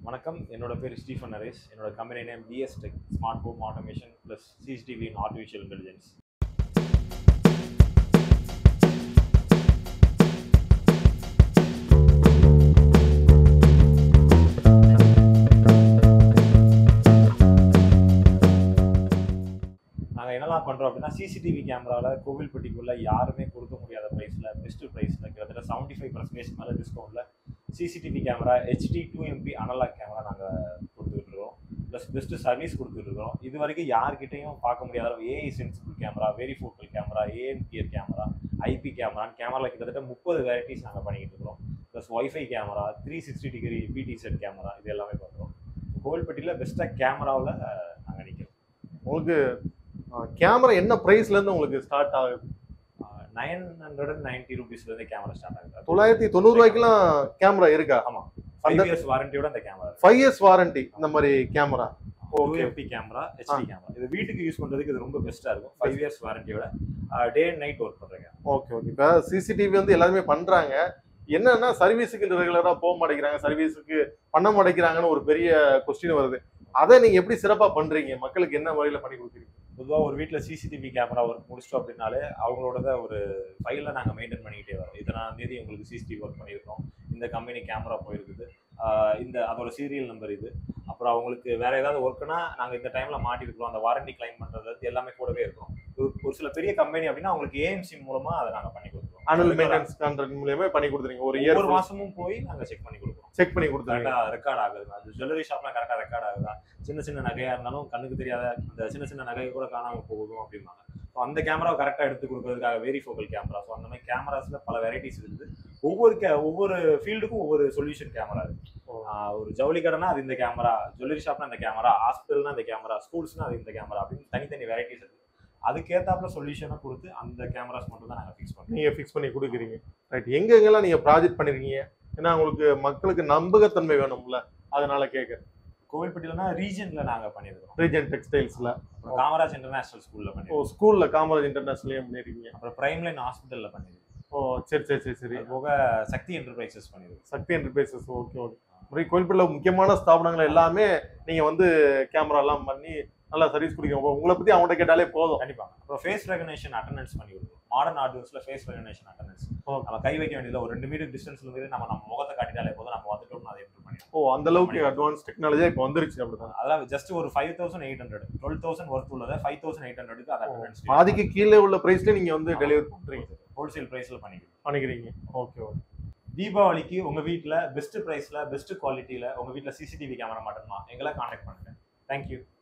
வணக்கம் என்னோட பேர் ஸ்டீஃபன் நரேஷ் என்னோட company name TS tech smart home automation plus CCTV in artificial intelligence நாங்கள் என்னெல்லாம் பண்ணுறோம் அப்படின்னா சிசிடிவி கேமராவில் கோவில்பட்டிக்குள்ளே யாருமே கொடுக்க முடியாத ப்ரைஸில் பெஸ்ட் ப்ரைஸில் கிட்டத்தட்ட செவன்ட்டி ஃபைவ் பர்சன்டேஜ் மேலே டிஸ்கவுண்ட்டில் CCTV camera HD two MP analog camera நாங்கள் கொடுத்துக்கிட்டு இருக்கோம் ப்ளஸ் பெஸ்ட்டு சர்வீஸ் கொடுத்துட்டு இருக்கோம் இது வரைக்கும் யார்கிட்டையும் பார்க்க முடியாத அளவு AI sensible camera very focal camera ANPR camera IP camera கேமராவில் கிட்டத்தட்ட முப்பது வெரைட்டிஸ் நாங்கள் பண்ணிக்கிட்டு இருக்கோம் plus WiFi camera three sixty degree PTZ camera இது எல்லாமே பண்ணுறோம் கோவில்பட்டியில் பெஸ்ட்டாக கேமராவில் நாங்கள் நிற்கிறோம் உங்களுக்கு கேமரா என்ன பிரைஸ்ல இருந்து உங்களுக்கு ஸ்டார்ட் ஆகுது நைன் ஹண்ட்ரட் அண்ட் நைன்டி ருபீஸ்லேருந்து கேமரா ஸ்டார்ட் ஆகுது தொள்ளாயிரத்தி தொண்ணூறு ரூபாய்க்குலாம் கேமரா இருக்கா ஆமாம் அந்த- ஃபைவ் இயர்ஸ் வாரண்டியோட அந்த கேமரா ஃபைவ் இயர்ஸ் வாரண்டி இந்த மாதிரி camera two Okay. MP camera HD camera இது வீட்டுக்கு யூஸ் பண்றதுக்கு இது ரொம்ப பெஸ்ட்டாக இருக்கும் ஃபைவ் இயர்ஸ் வாரண்டியோட டே அண்ட் நைட் ஒர்க் பண்ணுறேங்க ஓகே ஓகே இப்போ சிசிடிவி வந்து எல்லாருமே பண்றாங்க என்னன்னா சர்வீஸுக்கு ரெகுலரா போக மாட்டேங்கிறாங்க சர்வீஸுக்கு பண்ண மாட்டேங்கிறாங்கன்னு ஒரு பெரிய கொஸ்டின் வருது அதை நீங்க எப்படி சிறப்பா பண்றீங்க மக்களுக்கு என்ன முறையில பண்ணி கொடுக்குறீங்க பொதுவாக ஒரு வீட்டில் சிசிடிவி கேமரா ஒர்க் முடிச்சிட்டோம் அப்படின்னாலே அவங்களோட ஒரு ஃபைலை நாங்கள் மெயின்டைன் பண்ணிக்கிட்டே வரோம் இதனாம் தேதி உங்களுக்கு சிசிடிவி ஒர்க் பண்ணியிருக்கோம் இந்த கம்பெனி கேமரா போயிருக்குது ஆஹ் இந்த அதோட சீரியல் நம்பர் இது அப்புறம் அவங்களுக்கு வேற ஏதாவது ஒர்க்குனா நாங்கள் இந்த டைம்ல மாட்டிருக்கிறோம் அந்த வாரண்டி கிளைம் பண்றது எல்லாமே கூடவே இருக்கும் ஒரு ஒரு சில பெரிய கம்பெனி அப்படின்னா அவங்களுக்கு ஏஎம்சி மூலமா அதை நாங்கள் பண்ணி கொடுக்குறோம் ஆனுவல் மெயின்டெனன்ஸ் கான்ட்ராக்ட் மூலியமா பண்ணி கொடுத்துறீங்க ஒரு இயர் ஒவ்வொரு மாசமும் போய் நாங்கள் செக் பண்ணி கொடுக்குறோம் செக் பண்ணி கொடுத்துருங்க கரெக்டாக ரெக்கார்ட் ஆகுது அது ஜுவல்லரி ஷாப்லாம் கரெக்டாக ரெக்கார்ட் ஆகுதா சின்ன சின்ன நகையாக இருந்தாலும் கண்ணுக்கு தெரியாத அந்த சின்ன சின்ன நகை கூட காணாமல் போகுதும் அப்படிம்பாங்க ஸோ அந்த கேமராவை கரெக்டாக எடுத்து கொடுக்கறதுக்காக வெரி ஃபோக்கல் கேமரா ஸோ அந்த மாதிரி கேமராஸில் பல வெரைட்டிஸ் இருக்குது ஒவ்வொரு கே ஒவ்வொரு ஃபீல்டுக்கும் ஒவ்வொரு சொல்யூஷன் கேமரா இருக்கு ஓ. ஆஹ் ஒரு ஜவுளி கடைனா அது இந்த கேமரா ஜுவல்லரி ஷாப்னா இந்த கேமரா ஹாஸ்பிட்டல்னா இந்த கேமரா ஸ்கூல்ஸ்னா அது இந்த கேமரா அப்படின்னு தனித்தனி வெரைட்டிஸ் இருக்கு அதுக்கேத்தாப்புல சொல்யூஷனை கொடுத்து அந்த கேமராஸ் மட்டும் தான் நாங்கள் ஃபிக்ஸ் பண்ணுறோம் நீங்க ஃபிக்ஸ் பண்ணி கொடுக்குறீங்க ரைட் எங்க எங்கெல்லாம் நீங்க ப்ராஜெக்ட் பண்ணிருக்கீங்க ஏன்னா உங்களுக்கு மக்களுக்கு நம்பகத்தன்மை வேணும்ல அதனால கேட்கறேன் கோவில்பட்டியிலனா ரீஜன்ல நாங்கள் பண்ணியிருக்கிறோம் ரீஜன் டெக்ஸ்டைல்ஸ்ல அப்புறம் காமராஜ் இன்டர்நேஷனல் ஸ்கூல்ல ஓ பண்ணியிருக்கோம் ஸ்கூல்ல காமராஜ் இன்டர்நேஷனல்லையும் பண்ணிருக்கீங்க அப்புறம் பிரைம் லைன் ஹாஸ்பிட்டல்ல பண்ணிருக்கோம் ஓ சரி சரி சரி சரி அது போக சக்தி என்டர்பிரைசஸ் பண்ணிருக்கோம் சக்தி என்டர்பிரைசஸ் ஓகே ஓகே மாதிரி கோயில்பேட்டில் முக்கியமான ஸ்தாபனங்கள் எல்லாமே நீங்க வந்து கேமரா எல்லாம் பண்ணி நல்லா சர்வீஸ் கொடுக்கீங்க உங்களை பத்தி அவங்கள்ட்ட கேட்டாலே போதும் கண்டிப்பாங்க அப்புறம் ஃபேஸ் ரெகனேஷன் அட்டண்டன்ஸ் பண்ணி கொடுக்கும் மாடர்ன் ஆர்டியூஸ்ல ஃபேஸ் ரெகனேஷன் அட்டண்டன்ஸ் Okay. நம்ம கை வைக்க வேண்டியதில்ல ஒரு ரெண்டு மீட்டர் டிஸ்டன்ஸ்ல இருந்து நம்ம நம்ம முகத்தை காட்டிட்டாலே போதும் நம்ம வந்துட்டோம்னு அதை என்டர் பண்ணிடுவோம் ஓ அந்த அளவுக்கு அட்வான்ஸ் டெக்னாலஜியா இப்போ வந்துருச்சு அப்படிதான் அதாவது ஜஸ்ட் ஒரு five thousand eight hundred twelve thousand worth உள்ளதை ஃபைவ் தௌசண்ட் எயிட் ஹண்ட்ரடுக்கு அதை அட்டண்டன்ஸ் பாதிக்கு கீழே உள்ள பிரைஸ்ல நீங்க வந்து டெலிவரி பண்றீங்க ஹோல்சேல் பிரைஸ்ல பண்ணிக்கிறோம் பண்ணிக்கிறீங்க ஓகே ஓகே தீபாவளிக்கு உங்க வீட்ல பெஸ்ட் பிரைஸ்ல பெஸ்ட் குவாலிட்டியில உங்க வீட்ல சிசிடிவி கேமரா மாட்டணுமா எங்களை கான்டாக்ட் பண்ணுங்க தேங்க்யூ